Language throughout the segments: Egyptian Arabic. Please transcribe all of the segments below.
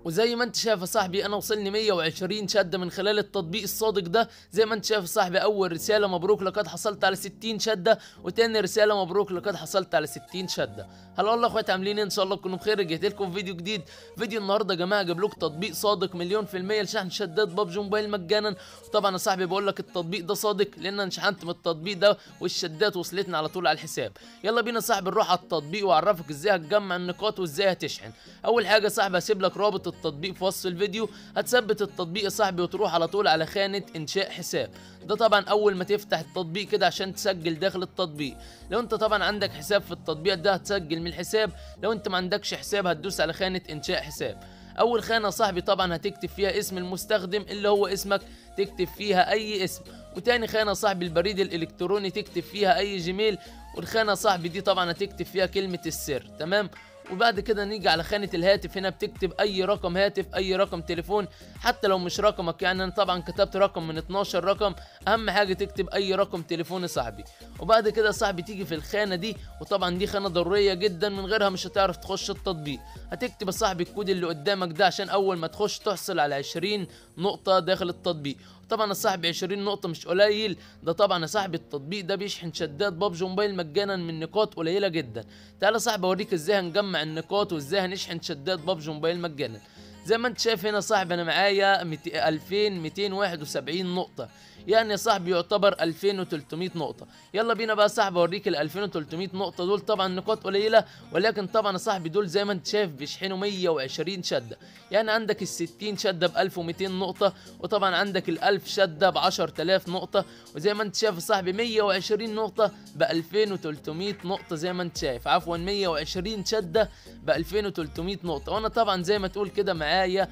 وزي ما انت شايف يا صاحبي انا وصلني 120 شده من خلال التطبيق الصادق ده زي ما انت شايف يا صاحبي اول رساله مبروك لقد حصلت على 60 شده وتاني رساله مبروك لقد حصلت على 60 شده هلا والله اخواتي عاملين ايه ان شاء الله تكونوا بخير رجعت لكم فيديو جديد فيديو النهارده يا جماعه جاب لكم تطبيق صادق مليون في الميه لشحن شدات بابجي موبايل مجانا وطبعا يا صاحبي بقول لك التطبيق ده صادق لان انا شحنت من التطبيق ده والشدات وصلتني على طول على الحساب يلا بينا يا صاحبي نروح على التطبيق واعرفك ازاي هتجمع النقاط وازاي هتشحن اول حاجه يا صاحبي هسيب لك رابط التطبيق في وصف الفيديو هتثبت التطبيق يا صاحبي وتروح على طول على خانه انشاء حساب ده طبعا اول ما تفتح التطبيق كده عشان تسجل داخل التطبيق لو انت طبعا عندك حساب في التطبيق ده هتسجل من الحساب لو انت ما عندكش حساب هتدوس على خانه انشاء حساب اول خانه صاحبي طبعا هتكتب فيها اسم المستخدم اللي هو اسمك تكتب فيها اي اسم وتاني خانه صاحبي البريد الالكتروني تكتب فيها اي جيميل والخانه صاحبي دي طبعا هتكتب فيها كلمه السر تمام وبعد كده نيجي على خانة الهاتف هنا بتكتب أي رقم هاتف أي رقم تليفون حتى لو مش رقمك يعني أنا طبعا كتبت رقم من 12 رقم أهم حاجة تكتب أي رقم تليفون يا صاحبي وبعد كده يا صاحبي تيجي في الخانة دي وطبعا دي خانة ضرورية جدا من غيرها مش هتعرف تخش التطبيق هتكتب يا صاحبي الكود اللي قدامك ده عشان أول ما تخش تحصل على 20 نقطة داخل التطبيق طبعا يا صاحبي 20 نقطة مش قليل ده طبعا يا صاحبي التطبيق ده بيشحن شدات بابجي موبايل مجانا من نقاط قليلة جدا تعالى يا صاحبي اوريك ازاي هنجمع النقاط وازاي هنشحن شدات بابجي موبايل مجانا زي ما انت شايف هنا صاحبي انا معايا 2271 نقطة يعني يا صاحبي يعتبر 2300 نقطة يلا بينا بقى يا صاحبي اوريك ال 2300 نقطة دول طبعا نقاط قليلة ولكن طبعا يا صاحبي دول زي ما انت شايف بيشحنوا 120 شدة يعني عندك ال 60 شدة ب 1200 نقطة وطبعا عندك ال 1000 شدة ب 10000 نقطة وزي ما انت شايف يا صاحبي 120 نقطة ب 2300 نقطة زي ما انت شايف عفوا 120 شدة ب 2300 نقطة وانا طبعا زي ما تقول كده معايا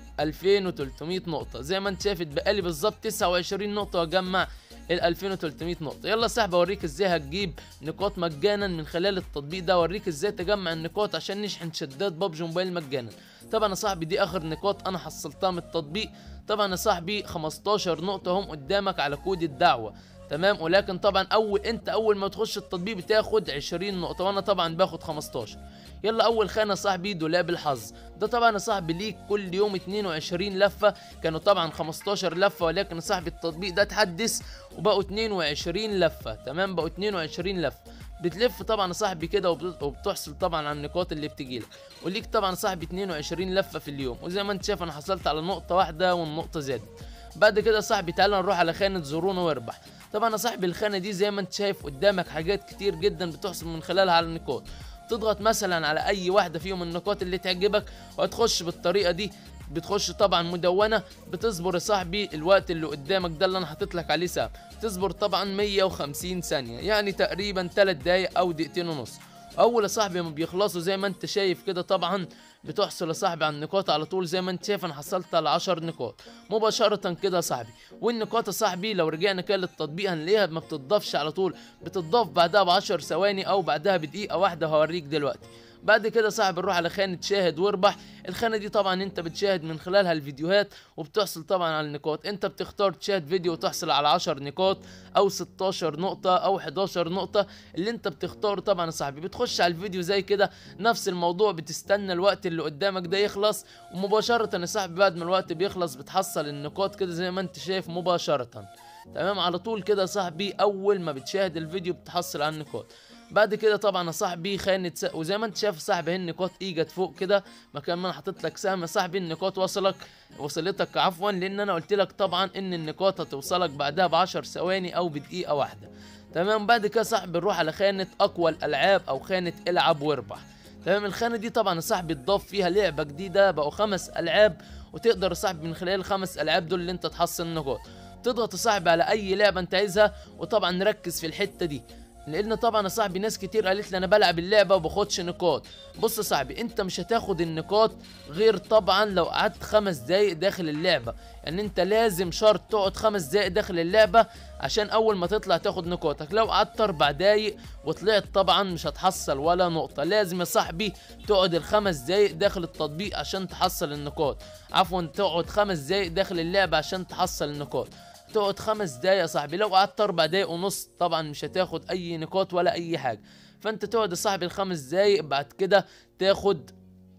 2300 نقطة زي ما انت شايف اتبقى لي بالظبط 29 نقطة واجمع ال 2300 نقطة يلا يا صاحبي اوريك ازاي هتجيب نقاط مجانا من خلال التطبيق ده اوريك ازاي تجمع النقاط عشان نشحن شدات بابجي موبايل مجانا طبعا يا صاحبي دي اخر نقاط انا حصلتها من التطبيق طبعا يا صاحبي 15 نقطة هم قدامك على كود الدعوة تمام ولكن طبعا اول انت اول ما تخش التطبيق بتاخد 20 نقطة وانا طبعا باخد 15 يلا اول خانه صاحبي دولاب الحظ ده طبعا يا صاحبي ليك كل يوم 22 لفه كانوا طبعا 15 لفه ولكن يا صاحبي التطبيق ده اتحدث وبقوا 22 لفه تمام بقوا 22 لفه بتلف طبعا يا صاحبي كده وبتحصل طبعا على النقاط اللي بتجيلك وليك طبعا صاحبي 22 لفه في اليوم وزي ما انت شايف انا حصلت على نقطه واحده والنقطه زادت بعد كده يا صاحبي تعالى نروح على خانه زورونا واربح طبعا يا صاحبي الخانه دي زي ما انت شايف قدامك حاجات كتير جدا بتحصل من خلالها على النقاط تضغط مثلا على اي واحده فيهم النقاط اللي تعجبك وهتخش بالطريقه دي بتخش طبعا مدونه بتصبر يا صاحبي الوقت اللي قدامك ده اللي انا حاطط لك عليه سهم تصبر طبعا 150 ثانيه يعني تقريبا 3 دقايق او دقيقتين ونص اول يا صاحبي ما بيخلصوا زي ما انت شايف كده طبعا بتحصل يا صاحبي على النقاط على طول زي ما انت شايف انا حصلت على 10 نقاط مباشره كده يا صاحبي والنقاط يا صاحبي لو رجعنا كده للتطبيق هنلاقيها ما بتضافش على طول بتضاف بعدها ب 10 ثواني او بعدها بدقيقه واحده هوريك دلوقتي بعد كده صاحب نروح على خانة شاهد واربح الخانة دي طبعا انت بتشاهد من خلالها الفيديوهات وبتحصل طبعا على النقاط انت بتختار تشاهد فيديو وتحصل على 10 نقاط او 16 نقطة او 11 نقطة اللي انت بتختاره طبعا يا صاحبي بتخش على الفيديو زي كده نفس الموضوع بتستنى الوقت اللي قدامك ده يخلص ومباشرة يا صاحبي بعد ما الوقت بيخلص بتحصل النقاط كده زي ما انت شايف مباشرة تمام على طول كده يا صاحبي اول ما بتشاهد الفيديو بتحصل على النقاط بعد كده طبعا يا صاحبي خانه س... وزي ما انت شايف يا صاحبي النقاط اجت فوق كده مكان ما انا حاطط لك سهم يا صاحبي النقاط وصلك وصلتك عفوا لان انا قلت لك طبعا ان النقاط هتوصلك بعدها ب 10 ثواني او بدقيقه واحده تمام بعد كده صاحبي نروح على خانه اقوى الالعاب او خانه العب واربح تمام الخانه دي طبعا يا صاحبي اتضاف فيها لعبه جديده بقوا خمس العاب وتقدر يا صاحبي من خلال الخمس العاب دول اللي انت تحصل نقاط تضغط يا صاحبي على اي لعبه انت عايزها وطبعا نركز في الحته دي لان طبعا يا صاحبي ناس كتير قالت لي انا بلعب اللعبه وباخدش نقاط بص يا صاحبي انت مش هتاخد النقاط غير طبعا لو قعدت خمس دقايق داخل اللعبه يعني انت لازم شرط تقعد خمس دقايق داخل اللعبه عشان اول ما تطلع تاخد نقاطك لو قعدت اربع دقايق وطلعت طبعا مش هتحصل ولا نقطه لازم يا صاحبي تقعد الخمس دقايق داخل التطبيق عشان تحصل النقاط عفوا تقعد خمس دقايق داخل اللعبه عشان تحصل النقاط تقعد خمس دقايق يا صاحبي لو قعدت اربع دقايق ونص طبعا مش هتاخد اي نقاط ولا اي حاجه فانت تقعد يا صاحبي الخمس دقايق بعد كده تاخد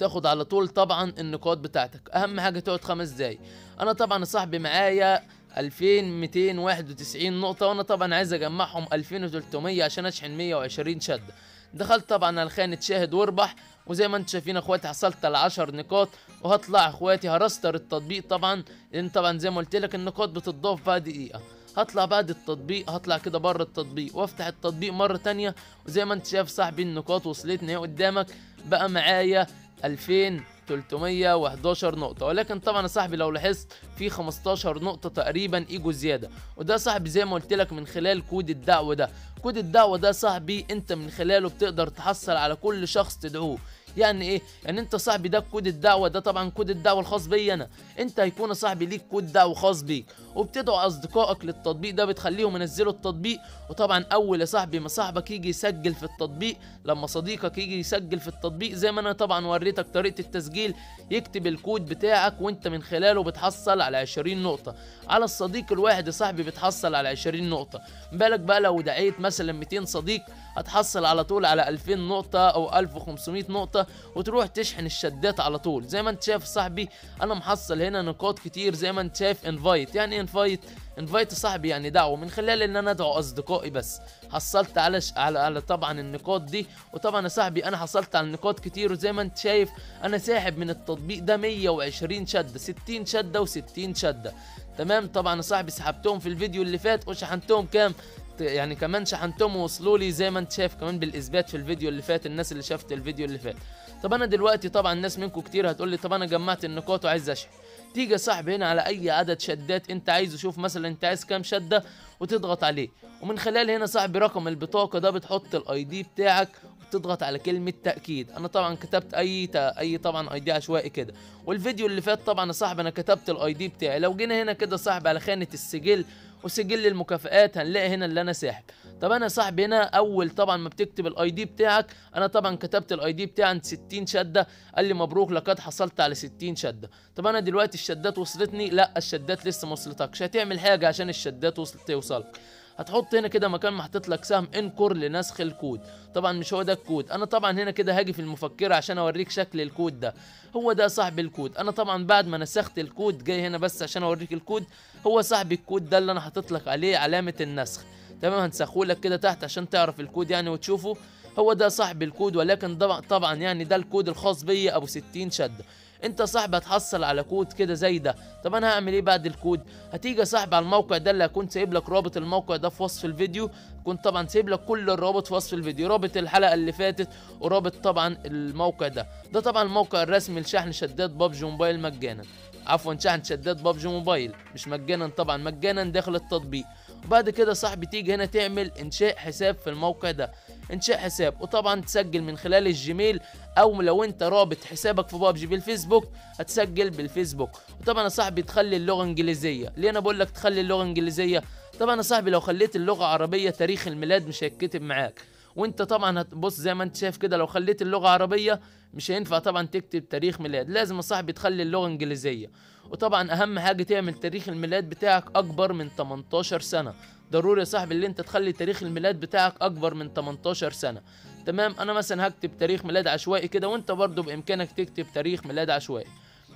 وتاخد على طول طبعا النقاط بتاعتك اهم حاجه تقعد خمس دقايق انا طبعا يا صاحبي معايا 2291 نقطة وانا طبعا عايز اجمعهم 2300 عشان اشحن 120 شدة دخلت طبعا على خانة شاهد واربح وزي ما انتم شايفين اخواتي حصلت على 10 نقاط وهطلع اخواتي هرستر التطبيق طبعا لان طبعا زي ما قلت لك النقاط بتضاف بعد دقيقة هطلع بعد التطبيق هطلع كده بره التطبيق وافتح التطبيق مرة تانية وزي ما انت شايف صاحبي النقاط وصلتني اهي قدامك بقى معايا 2311 نقطة ولكن طبعا يا صاحبي لو لاحظت في 15 نقطة تقريبا ايجو زيادة وده صاحبي زي ما قلت لك من خلال كود الدعوة ده كود الدعوة ده صاحبي انت من خلاله بتقدر تحصل على كل شخص تدعوه يعني ايه يعني انت صاحبي ده كود الدعوه ده طبعا كود الدعوه الخاص بي انا انت هيكون يا صاحبي ليك كود دعوه خاص بيك وبتدعو اصدقائك للتطبيق ده بتخليهم ينزلوا التطبيق وطبعا اول يا صاحبي ما صاحبك يجي يسجل في التطبيق لما صديقك يجي يسجل في التطبيق زي ما انا طبعا وريتك طريقه التسجيل يكتب الكود بتاعك وانت من خلاله بتحصل على 20 نقطه على الصديق الواحد يا صاحبي بتحصل على 20 نقطه بالك بقى لو دعيت مثلا 200 صديق هتحصل على طول على 2000 نقطه او 1500 نقطه وتروح تشحن الشدات على طول زي ما انت شايف صاحبي انا محصل هنا نقاط كتير زي ما انت شايف انفايت يعني انفايت انفايت يا صاحبي يعني دعوه من خلال ان انا ادعو اصدقائي بس حصلت على ش... على على طبعا النقاط دي وطبعا يا صاحبي انا حصلت على نقاط كتير وزي ما انت شايف انا ساحب من التطبيق ده 120 شده 60 شده و60 شده تمام طبعا يا صاحبي سحبتهم في الفيديو اللي فات وشحنتهم كام يعني كمان شحنتهم ووصلوا لي زي ما انت شايف كمان بالاثبات في الفيديو اللي فات الناس اللي شافت الفيديو اللي فات طب انا دلوقتي طبعا الناس منكم كتير هتقول لي طب انا جمعت النقاط وعايز اشحن تيجي يا صاحبي هنا على اي عدد شدات انت عايزه شوف مثلا انت عايز كام شده وتضغط عليه ومن خلال هنا صاحبي رقم البطاقه ده بتحط الاي دي بتاعك وتضغط على كلمه تاكيد انا طبعا كتبت اي تا اي طبعا اي دي عشوائي كده والفيديو اللي فات طبعا يا صاحبي انا كتبت الاي دي بتاعي لو جينا هنا كده صاحبي على خانه السجل وسجل المكافآت هنلاقي هنا اللي انا ساحب طب انا صاحبي هنا اول طبعا ما بتكتب الاي دي بتاعك انا طبعا كتبت الاي دي بتاعي عند 60 شده قال لي مبروك لقد حصلت على 60 شده طب انا دلوقتي الشدات وصلتني لا الشدات لسه ما وصلتكش هتعمل حاجه عشان الشدات وصلت توصلك هتحط هنا كده مكان محطوط لك سهم انكر لنسخ الكود طبعا مش هو ده الكود انا طبعا هنا كده هاجي في المفكره عشان اوريك شكل الكود ده هو ده صاحب الكود انا طبعا بعد ما نسخت الكود جاي هنا بس عشان اوريك الكود هو صاحب الكود ده اللي انا حاطط لك عليه علامه النسخ تمام هنسخه لك كده تحت عشان تعرف الكود يعني وتشوفه هو ده صاحب الكود ولكن طبعا يعني ده الكود الخاص بيا ابو 60 شده انت صاحبي هتحصل على كود كده زي ده طب انا هعمل ايه بعد الكود هتيجي يا صاحبي على الموقع ده اللي هكون سايب لك رابط الموقع ده في وصف الفيديو كنت طبعا سايب لك كل الرابط في وصف الفيديو رابط الحلقه اللي فاتت ورابط طبعا الموقع ده ده طبعا الموقع الرسمي لشحن شدات بابجي موبايل مجانا عفوا شحن شدات بابجي موبايل مش مجانا طبعا مجانا داخل التطبيق وبعد كده صاحبي تيجي هنا تعمل انشاء حساب في الموقع ده انشاء حساب وطبعا تسجل من خلال الجيميل او لو انت رابط حسابك في بابجي بالفيسبوك هتسجل بالفيسبوك وطبعا يا صاحبي تخلي اللغه انجليزيه ليه انا بقول لك تخلي اللغه انجليزيه طبعا يا صاحبي لو خليت اللغه عربيه تاريخ الميلاد مش هيتكتب معاك وانت طبعا هتبص زي ما انت شايف كده لو خليت اللغه عربيه مش هينفع طبعا تكتب تاريخ ميلاد لازم يا صاحبي تخلي اللغه انجليزيه وطبعا اهم حاجه تعمل تاريخ الميلاد بتاعك اكبر من 18 سنه ضروري يا صاحبي اللي انت تخلي تاريخ الميلاد بتاعك اكبر من 18 سنه تمام انا مثلا هكتب تاريخ ميلاد عشوائي كده وانت برضو بامكانك تكتب تاريخ ميلاد عشوائي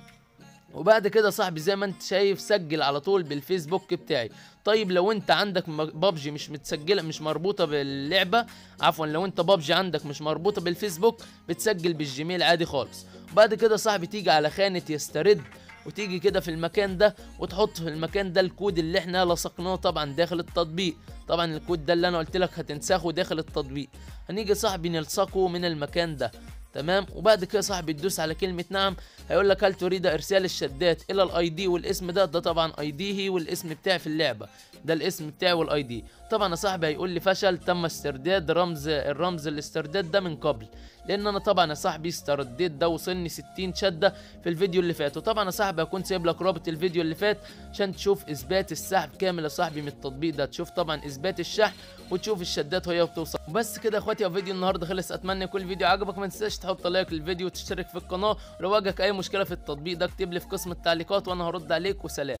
وبعد كده صاحبي زي ما انت شايف سجل على طول بالفيسبوك بتاعي طيب لو انت عندك بابجي مش متسجله مش مربوطه باللعبه عفوا لو انت بابجي عندك مش مربوطه بالفيسبوك بتسجل بالجيميل عادي خالص بعد كده صاحبي تيجي على خانه يسترد وتيجي كده في المكان ده وتحط في المكان ده الكود اللي احنا لصقناه طبعا داخل التطبيق طبعا الكود ده اللي انا قلت لك هتنسخه داخل التطبيق هنيجي صاحبي نلصقه من المكان ده تمام وبعد كده صاحبي تدوس على كلمه نعم هيقول لك هل تريد ارسال الشدات الى الاي دي والاسم ده ده طبعا اي دي هي والاسم بتاعي في اللعبه ده الاسم بتاعي والاي دي طبعا يا صاحبي هيقول لي فشل تم استرداد رمز الرمز الاسترداد ده من قبل لان انا طبعا يا صاحبي استرديت ده وصلني 60 شده في الفيديو اللي فات وطبعا يا صاحبي هكون سايب لك رابط الفيديو اللي فات عشان تشوف اثبات السحب كامل يا صاحبي من التطبيق ده تشوف طبعا اثبات الشحن وتشوف الشدات وهي بتوصل وبس كده يا اخواتي فيديو النهارده خلص اتمنى يكون الفيديو عجبك ما تنساش تحط لايك للفيديو وتشترك في القناه ولو واجهك اي مشكله في التطبيق ده اكتب لي في قسم التعليقات وانا هرد عليك وسلام